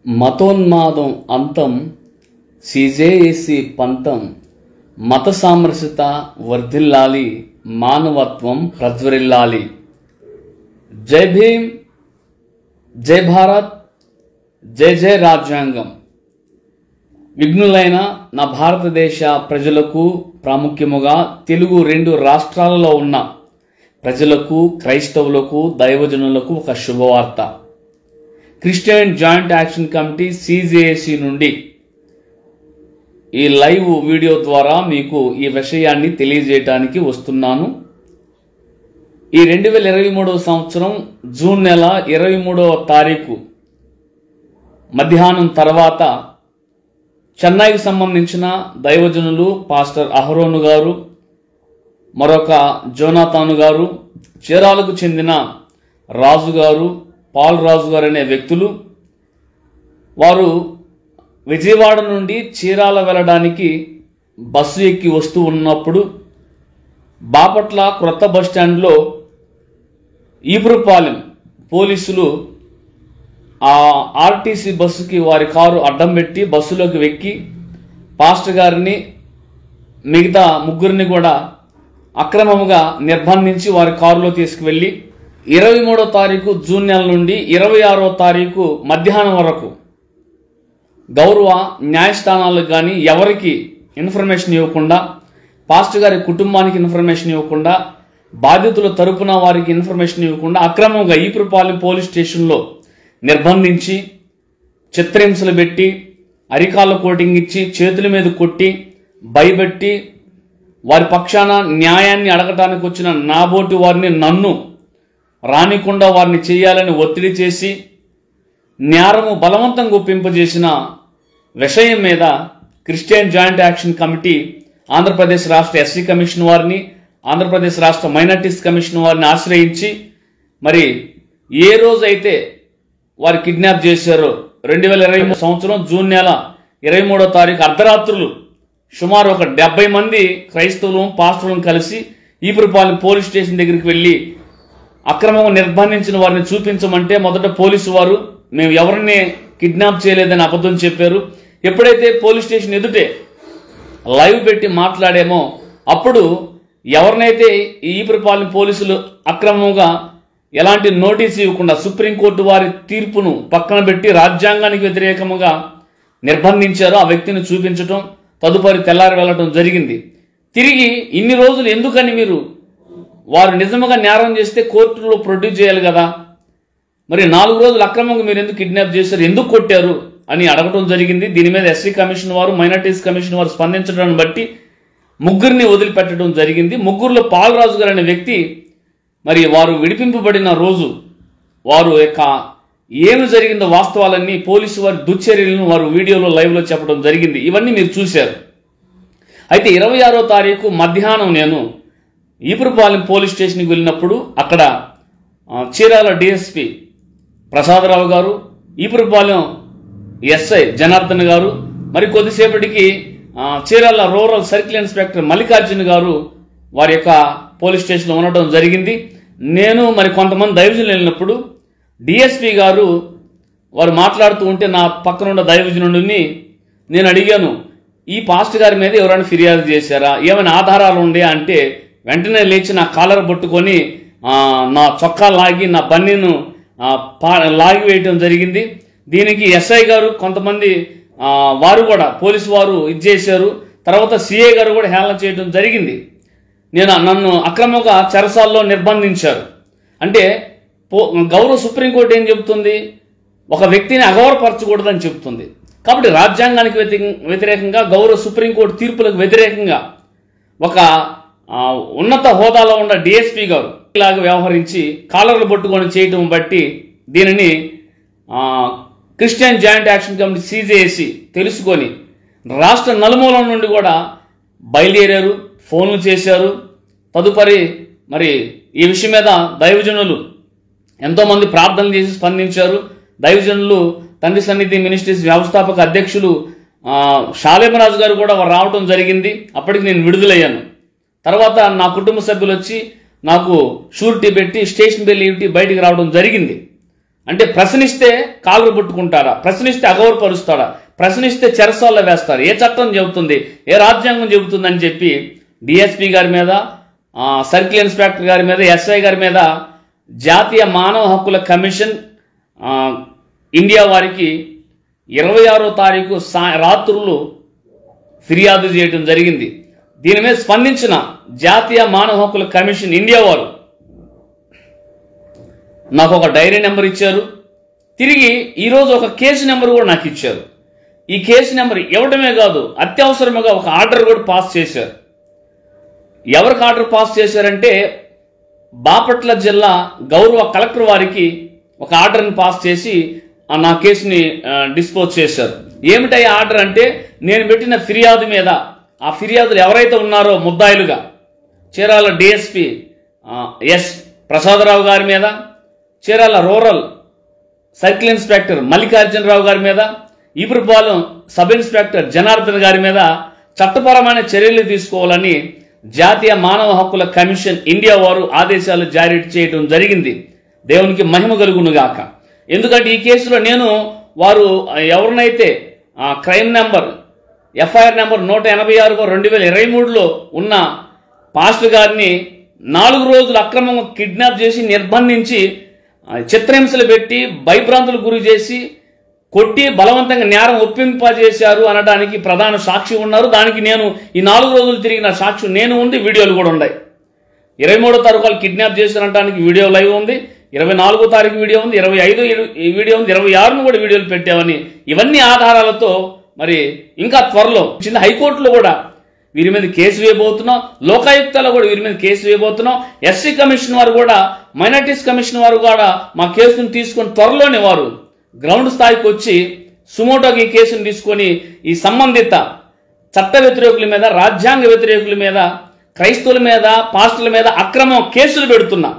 మతోన్మాదం అంతం సిజేఏసి పంతం మత సామరస్యత వర్ధిల్లాలి మానవత్వం ప్రజ్వరిల్లాలి జై భీమ్ జై భారత్ జై జై రాజ్యాంగం విఘ్నులైన నా భారతదేశ ప్రజలకు ప్రాముఖ్యముగా తెలుగు రెండు రాష్ట్రాలలో ఉన్న ప్రజలకు క్రైస్తవులకు దైవజనులకు ఒక శుభవార్త Christian joint action committee CJAC నుండి ఈ లైవ్ వీడియో ద్వారా మీకు ఈ విషయాన్ని తెలియజేయడానికి వస్తున్నాను ఈ రెండు వేల ఇరవై మూడవ సంవత్సరం జూన్ నెల ఇరవై మూడవ తారీఖు మధ్యాహ్నం తర్వాత చెన్నైకి సంబంధించిన దైవజనులు పాస్టర్ అహరోను గారు మరొక జోనాతాను గారు చీరాలకు చెందిన రాజు గారు పాల్ రాజు గారు అనే వ్యక్తులు వారు విజయవాడ నుండి చీరాల వెళ్ళడానికి బస్సు ఎక్కి వస్తూ ఉన్నప్పుడు బాపట్ల క్రొత్త బస్టాండ్లో ఈపురుపాలెం పోలీసులు ఆ ఆర్టీసీ బస్సుకి వారి కారు అడ్డం పెట్టి బస్సులోకి వెక్కి పాస్టర్ గారిని మిగతా ముగ్గురిని కూడా అక్రమముగా నిర్బంధించి వారి కారులో తీసుకువెళ్ళి ఇరవై మూడో తారీఖు జూన్ నెల నుండి ఇరవై ఆరో తారీఖు మధ్యాహ్నం వరకు గౌరవ న్యాయస్థానాలకు కానీ ఎవరికి ఇన్ఫర్మేషన్ ఇవ్వకుండా పాస్టర్ గారి కుటుంబానికి ఇన్ఫర్మేషన్ ఇవ్వకుండా బాధితుల తరపున వారికి ఇన్ఫర్మేషన్ ఇవ్వకుండా అక్రమంగా ఈపురపాలెం పోలీస్ స్టేషన్లో నిర్బంధించి చిత్రహింసలు పెట్టి అరికాళ్ళ కోటింగ్ ఇచ్చి చేతుల మీద కొట్టి భయపెట్టి వారి పక్షాన న్యాయాన్ని అడగటానికి వచ్చిన నాబోటి వారిని నన్ను రానికుండా వారిని చేయాలని ఒత్తిడి చేసి నేరము బలవంతంగా ఒప్పింపజేసిన విషయం మీద Christian joint action committee Andhra Pradesh రాష్ట్ర ఎస్సీ కమిషన్ వారిని ఆంధ్రప్రదేశ్ రాష్ట్ర మైనార్టీస్ కమిషన్ వారిని ఆశ్రయించి మరి ఏ రోజైతే వారు కిడ్నాప్ చేశారో రెండు వేల ఇరవై సంవత్సరం జూన్ నెల ఇరవై మూడో తారీఖు అర్ధరాత్రులు సుమారు ఒక డెబ్బై మంది క్రైస్తవులు పాస్టర్లను కలిసి ఈపురపాలెం పోలీస్ స్టేషన్ దగ్గరికి వెళ్ళి అక్రమంగా నిర్బంధించిన వారిని చూపించమంటే మొదట పోలీసు వారు మేము ఎవరిని కిడ్నాప్ చేయలేదని అబద్ధం చెప్పారు ఎప్పుడైతే పోలీస్ స్టేషన్ ఎదుటే లైవ్ పెట్టి మాట్లాడేమో అప్పుడు ఎవరినైతే ఈ ఈపురపాలెం పోలీసులు అక్రమంగా ఎలాంటి నోటీస్ ఇవ్వకుండా సుప్రీంకోర్టు వారి తీర్పును పక్కన పెట్టి రాజ్యాంగానికి వ్యతిరేకముగా నిర్బంధించారో ఆ వ్యక్తిని చూపించటం తదుపరి తెల్లారి వెళ్ళటం జరిగింది తిరిగి ఇన్ని రోజులు ఎందుకని మీరు వారు నిజముగా నేరం చేస్తే కోర్టులో ప్రొడ్యూస్ చేయాలి కదా మరి నాలుగు రోజులు అక్రమంగా మీరు ఎందుకు కిడ్నాప్ చేశారు ఎందుకు కొట్టారు అని అడగటం జరిగింది దీని మీద ఎస్సీ కమిషన్ వారు మైనార్టీస్ కమిషన్ వారు స్పందించడాన్ని బట్టి ముగ్గురిని వదిలిపెట్టడం జరిగింది ముగ్గురులో పాలరాజు గారు అనే వ్యక్తి మరి వారు విడిపింపబడిన రోజు వారు యొక్క ఏమి జరిగిందో వాస్తవాలన్నీ పోలీసు వారి దుశ్చర్యలను వారు వీడియోలో లైవ్లో చెప్పడం జరిగింది ఇవన్నీ మీరు చూశారు అయితే ఇరవై ఆరో తారీఖు మధ్యాహ్నం నేను ఈపురపాలెం పోలీస్ స్టేషన్కి వెళ్ళినప్పుడు అక్కడ ఆ, చీరాల డిఎస్పి ప్రసాదరావు గారు ఈపురపాలెం ఎస్ఐ జనార్దన్ గారు మరి కొద్దిసేపటికి ఆ, Chirala rural circle inspector Mallikarjuna గారు వారి యొక్క పోలీస్ స్టేషన్లో ఉండటం జరిగింది నేను మరి కొంతమంది దైవజనులు వెళ్ళినప్పుడు డిఎస్పి గారు వారు మాట్లాడుతూ ఉంటే నా పక్కన ఉన్న దైవజనుడిని నేను అడిగాను ఈ పాస్ట్ గారి మీద ఎవరైనా ఫిర్యాదు చేశారా ఏమైనా ఆధారాలు ఉండే అంటే వెంటనే లేచి నా కాలర్ పట్టుకొని ఆ, నా చొక్కా లాగి నా బన్నీను ఆ, పా- లాగి వేయటం జరిగింది దీనికి ఎస్ఐ గారు కొంతమంది ఆ, వారు కూడా పోలీసు వారు ఇది చేశారు తర్వాత సిఐ గారు కూడా హేళన చేయడం జరిగింది నేను నన్ను అక్రమంగా చెరసాల్లో నిర్బంధించారు అంటే పో గౌరవ సుప్రీంకోర్టు ఏం చెబుతుంది ఒక వ్యక్తిని అగౌరవపరచకూడదని చెబుతుంది కాబట్టి రాజ్యాంగానికి వ్యతి- వ్యతిరేకంగా గౌరవ సుప్రీంకోర్టు తీర్పులకు వ్యతిరేకంగా ఒక ఆ, ఉన్నత హోదాలో ఉన్న డిఎస్పీ గారు ఇలాగ వ్యవహరించి కాలర్లు పట్టుకొని చేయటం బట్టి దీనిని ఆ, Christian joint action committee CJC తెలుసుకొని రాష్ట్ర నలుమూలల నుండి కూడా బయలుదేరారు ఫోన్లు చేశారు తదుపరి మరి ఈ విషయం మీద దైవజనులు ఎంతోమంది ప్రార్థనలు చేసి స్పందించారు దైవజనులు తండ్రి సన్నిధి మినిస్ట్రీస్ వ్యవస్థాపక అధ్యక్షులు ఆ, షాలేమరాజు గారు కూడా వారు రావటం జరిగింది అప్పటికి నేను విడుదలయ్యాను తర్వాత నా కుటుంబ సభ్యులు వచ్చి నాకు షూరిటీ పెట్టి స్టేషన్ బెల్ ఇవ్వటి బయటికి రావడం జరిగింది అంటే ప్రశ్నిస్తే కాళ్ళు పట్టుకుంటారా ప్రశ్నిస్తే అగౌరపరుస్తారా ప్రశ్నిస్తే చెరసాల్లో వేస్తారు ఏ చట్టం చెబుతుంది ఏ రాజ్యాంగం చెబుతుందని చెప్పి డిఎస్పి గారి మీద ఆ, సర్కిల్ ఇన్స్పెక్టర్ గారి మీద ఎస్ఐ గారి మీద జాతీయ మానవ హక్కుల కమిషన్ ఆ, ఇండియా వారికి ఇరవై ఆరో తారీఖు సా రాత్రులు ఫిర్యాదు చేయడం జరిగింది దీని మీద స్పందించిన జాతీయ మానవ హక్కుల కమిషన్ ఇండియా వారు నాకు ఒక డైరీ నెంబర్ ఇచ్చారు తిరిగి ఈరోజు ఒక కేసు నెంబర్ కూడా నాకు ఇచ్చారు ఈ కేసు నెంబర్ ఇవ్వడమే కాదు అత్యవసరముగా ఒక ఆర్డర్ కూడా పాస్ చేశారు ఎవరికి ఆర్డర్ పాస్ చేశారంటే బాపట్ల జిల్లా గౌరవ కలెక్టర్ వారికి ఒక ఆర్డర్ని పాస్ చేసి ఆ నా కేసుని ఆ, డిస్పోజ్ చేశారు ఏమిటై ఆర్డర్ అంటే నేను పెట్టిన ఫిర్యాదు మీద ఆ ఫిర్యాదులు ఎవరైతే ఉన్నారో ముద్దాయిలుగా చీరాల డిఎస్పి ఎస్ ప్రసాదరావు గారి మీద Chirala rural circle inspector Mallikarjunarao గారి మీద ఈపురపాలెం సబ్ ఇన్స్పెక్టర్ జనార్దన్ గారి మీద చట్టపరమైన చర్యలు తీసుకోవాలని జాతీయ మానవ హక్కుల కమిషన్ ఇండియా వారు ఆదేశాలు జారీ చేయడం జరిగింది దేవునికి మహిమ కలుగును గాక ఎందుకంటే ఈ కేసులో నేను వారు ఎవరినైతే ఆ క్రైమ్ నెంబర్ ఎఫ్ఐఆర్ నెంబర్ నూట ఎనభై ఆరు రెండు వేల ఇరవై మూడులో ఉన్న పాస్టర్ గారిని నాలుగు రోజులు అక్రమంగా కిడ్నాప్ చేసి నిర్బంధించి ఆ, చిత్రహింసలు పెట్టి భయభ్రాంతులకు గురి చేసి కొట్టి బలవంతంగా నేరం ఒప్పింపజేశారు అనడానికి ప్రధాన సాక్షి ఉన్నారు దానికి నేను ఈ నాలుగు రోజులు తిరిగిన సాక్షి నేను ఉంది వీడియోలు కూడా ఉన్నాయి ఇరవై మూడో తారీఖు వాళ్ళు కిడ్నాప్ చేశారనడానికి వీడియో లైవ్ ఉంది ఇరవై నాలుగో తారీఖు వీడియో ఉంది ఇరవై ఐదు ఈ వీడియో ఉంది ఇరవై ఆరును కూడా వీడియోలు పెట్టామని ఇవన్నీ ఆధారాలతో మరి ఇంకా త్వరలో చిన్న హైకోర్టులో కూడా వీరి మీద కేసు వేయబోతున్నాం లోకాయుక్తలో కూడా వీరి మీద కేసు వేయబోతున్నాం ఎస్సీ కమిషన్ వారు కూడా మైనార్టీస్ కమిషన్ వారు కూడా మా కేసును తీసుకొని త్వరలోనే వారు గ్రౌండ్ స్థాయికి వచ్చి సుమోటోకి ఈ కేసును తీసుకొని ఈ సంబంధిత చట్ట వ్యతిరేకుల మీద రాజ్యాంగ వ్యతిరేకుల మీద క్రైస్తవుల మీద పాస్టుల మీద అక్రమం కేసులు పెడుతున్నా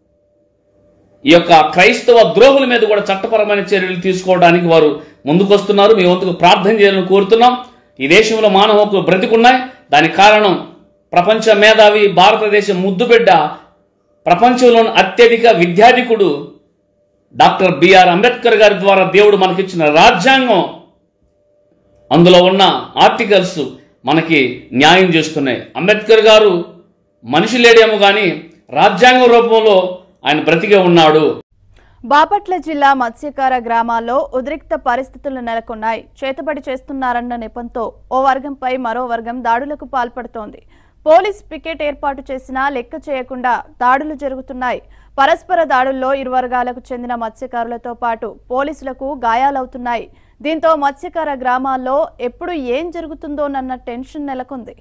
ఈ యొక్క క్రైస్తవ ద్రోహుల మీద కూడా చట్టపరమైన చర్యలు తీసుకోవడానికి వారు ముందుకొస్తున్నారు మీ వంతుకు ప్రార్థన చేయాలని కోరుతున్నాం ఈ దేశంలో మానవ హక్కులు బ్రతికున్నాయి దానికి కారణం ప్రపంచ మేధావి భారతదేశం ముద్దుబిడ్డ ప్రపంచంలోని అత్యధిక విద్యాధికుడు డాక్టర్ బిఆర్ అంబేద్కర్ గారి ద్వారా దేవుడు మనకిచ్చిన రాజ్యాంగం అందులో ఉన్న ఆర్టికల్స్ మనకి న్యాయం చేస్తున్నాయి అంబేద్కర్ గారు మనిషి లేడేమో కానీ రాజ్యాంగ రూపంలో ఆయన బ్రతికే ఉన్నాడు బాపట్ల జిల్లా మత్స్యకార గ్రామాల్లో ఉద్రిక్త పరిస్థితులు నెలకొన్నాయి చేతబడి చేస్తున్నారన్న నెపంతో ఓ వర్గంపై మరో వర్గం దాడులకు పాల్పడుతోంది పోలీస్ పికెట్ ఏర్పాటు చేసినా లెక్క చేయకుండా దాడులు జరుగుతున్నాయి పరస్పర దాడుల్లో ఇరు వర్గాలకు చెందిన మత్స్యకారులతో పాటు పోలీసులకు గాయాలవుతున్నాయి దీంతో మత్స్యకార గ్రామాల్లో ఎప్పుడు ఏం జరుగుతుందోనన్న టెన్షన్ నెలకొంది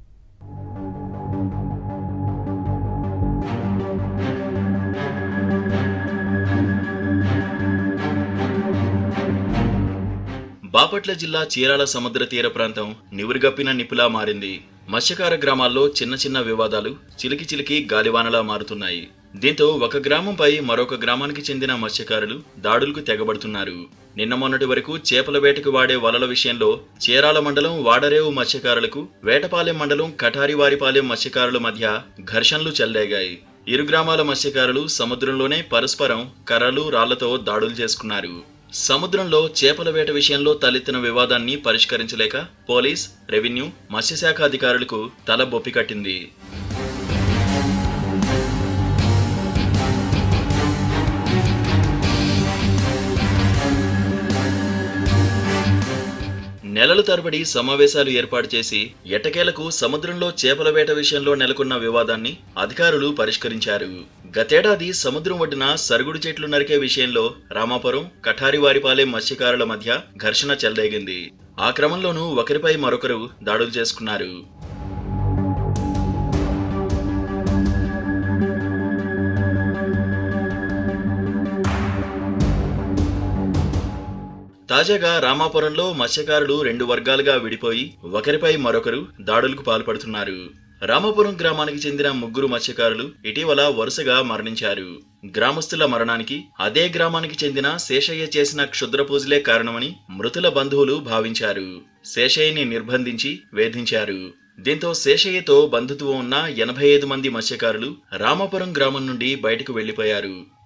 బాపట్ల జిల్లా చీరాల సముద్ర తీర ప్రాంతం నివురుగప్పిన నిప్పులా మారింది మత్స్యకార గ్రామాల్లో చిన్న చిన్న వివాదాలు చిలికి చిలికి గాలివానలా మారుతున్నాయి దీంతో ఒక గ్రామంపై మరొక గ్రామానికి చెందిన మత్స్యకారులు దాడులకు తెగబడుతున్నారు నిన్న మొన్నటి వరకు చేపల వేటకు వాడే వలల విషయంలో చీరాల మండలం వాడరేవు మత్స్యకారులకు వేటపాలెం మండలం కఠారివారిపాలెం మత్స్యకారుల మధ్య ఘర్షణలు చెలరేగాయి ఇరు గ్రామాల మత్స్యకారులు సముద్రంలోనే పరస్పరం కర్రలు రాళ్లతో దాడులు చేసుకున్నారు సముద్రంలో చేపల వేట విషయంలో తలెత్తిన వివాదాన్ని పరిష్కరించలేక పోలీస్ రెవెన్యూ మత్స్యశాఖ అధికారులకు తల బొప్పి కట్టింది నెలల తరబడి సమావేశాలు ఏర్పాటు చేసి ఎట్టకేలకు సముద్రంలో చేపల వేట విషయంలో నెలకొన్న వివాదాన్ని అధికారులు పరిష్కరించారు గతేడాది సముద్రం ఒడ్డున సరుగుడు చెట్లు నరికే విషయంలో రామాపురం కఠారివారిపాలెం మత్స్యకారుల మధ్య ఘర్షణ చెలరేగింది ఆ క్రమంలోనూ ఒకరిపై మరొకరు దాడులు చేసుకున్నారు తాజాగా రామాపురంలో మత్స్యకారులు రెండు వర్గాలుగా విడిపోయి ఒకరిపై మరొకరు దాడులకు పాల్పడుతున్నారు రామాపురం గ్రామానికి చెందిన ముగ్గురు మత్స్యకారులు ఇటీవల వరుసగా మరణించారు గ్రామస్తుల మరణానికి అదే గ్రామానికి చెందిన శేషయ్య చేసిన క్షుద్ర పూజలే కారణమని మృతుల బంధువులు భావించారు శేషయ్యని నిర్బంధించి వేధించారు దీంతో శేషయ్యతో బంధుత్వం ఉన్న ఎనభై ఐదు మంది మత్స్యకారులు రామాపురం గ్రామం నుండి బయటకు వెళ్లిపోయారు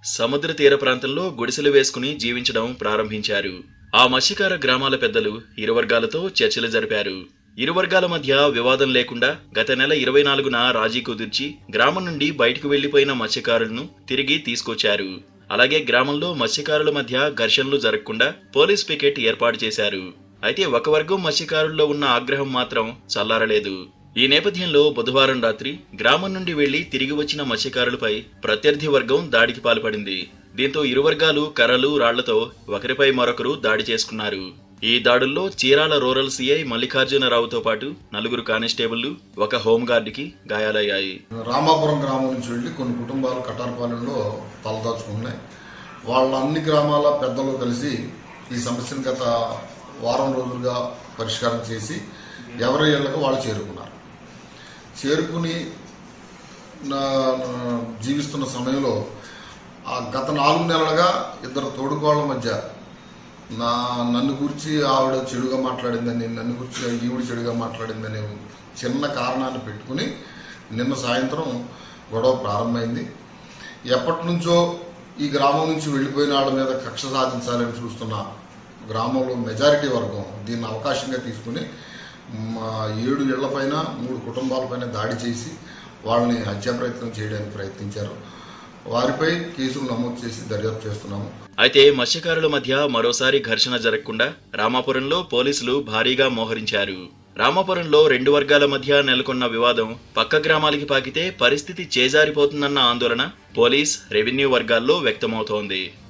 సముద్ర తీర ప్రాంతంలో గుడిసెలు వేసుకుని జీవించడం ప్రారంభించారు ఆ మత్స్యకార గ్రామాల పెద్దలు ఇరు వర్గాలతో చర్చలు జరిపారు ఇరు వర్గాల మధ్య వివాదం లేకుండా గత నెల ఇరవై నాలుగున రాజీ కుదిర్చి గ్రామం నుండి బయటకు వెళ్లిపోయిన మత్స్యకారులను తిరిగి తీసుకొచ్చారు అలాగే గ్రామంలో మత్స్యకారుల మధ్య ఘర్షణలు జరగకుండా పోలీస్ పికెట్ ఏర్పాటు చేశారు అయితే ఒక వర్గం మత్స్యకారుల్లో ఉన్న ఆగ్రహం మాత్రం చల్లారలేదు ఈ నేపథ్యంలో బుధవారం రాత్రి గ్రామం నుండి వెళ్లి తిరిగి వచ్చిన మత్స్యకారులపై ప్రత్యర్థి వర్గం దాడికి పాల్పడింది దీంతో ఇరు వర్గాలు కర్రలు రాళ్లతో ఒకరిపై మరొకరు దాడి చేసుకున్నారు ఈ దాడుల్లో చీరాల రూరల్ సీఐ మల్లికార్జునరావుతో పాటు నలుగురు కానిస్టేబుళ్లు ఒక హోంగార్డుకి గాయాలయ్యాయి రామాపురం గ్రామం నుంచి వెళ్ళి కొన్ని కుటుంబాలు కటారపాలెంలో తలదాచుకున్నాయి వాళ్ళ అన్ని గ్రామాల పెద్దలు కలిసి ఈ సమస్యను గత వారం రోజులుగా పరిష్కారం చేసి ఎవరి ఇళ్లకు వాళ్ళు చేరుకున్నారు చేరుకుని నా- నా- జీవిస్తున్న సమయంలో ఆ గత నాలుగు నెలలుగా ఇద్దరు తోడుకోళ్ల మధ్య నా నన్ను గురించి ఆవిడ చెడుగా మాట్లాడిందని నన్ను గురించి ఈవిడ చెడుగా మాట్లాడిందని చిన్న కారణాన్ని పెట్టుకుని నిన్న సాయంత్రం గొడవ ప్రారంభమైంది ఎప్పటి నుంచో ఈ గ్రామం నుంచి వెళ్ళిపోయిన వాళ్ళ మీద కక్ష సాధించాలని చూస్తున్న గ్రామంలో మెజారిటీ వర్గం దీన్ని అవకాశంగా తీసుకుని మా ఏడు ఇళ్లపైన మూడు కుటుంబాలపైన దాడి చేసి వాళ్ళని హత్యా ప్రయత్నం చేయడానికి ప్రయత్నించారు వారిపై కేసులు నమోదు చేసి దర్యాప్తు చేస్తున్నాము అయితే మత్స్యకారుల మధ్య మరోసారి ఘర్షణ జరగకుండా రామాపురంలో పోలీసులు భారీగా మోహరించారు రామాపురంలో రెండు వర్గాల మధ్య నెలకొన్న వివాదం పక్క గ్రామాలకి పాకితే పరిస్థితి చేజారిపోతుందన్న ఆందోళన పోలీస్ రెవెన్యూ వర్గాల్లో వ్యక్తమవుతోంది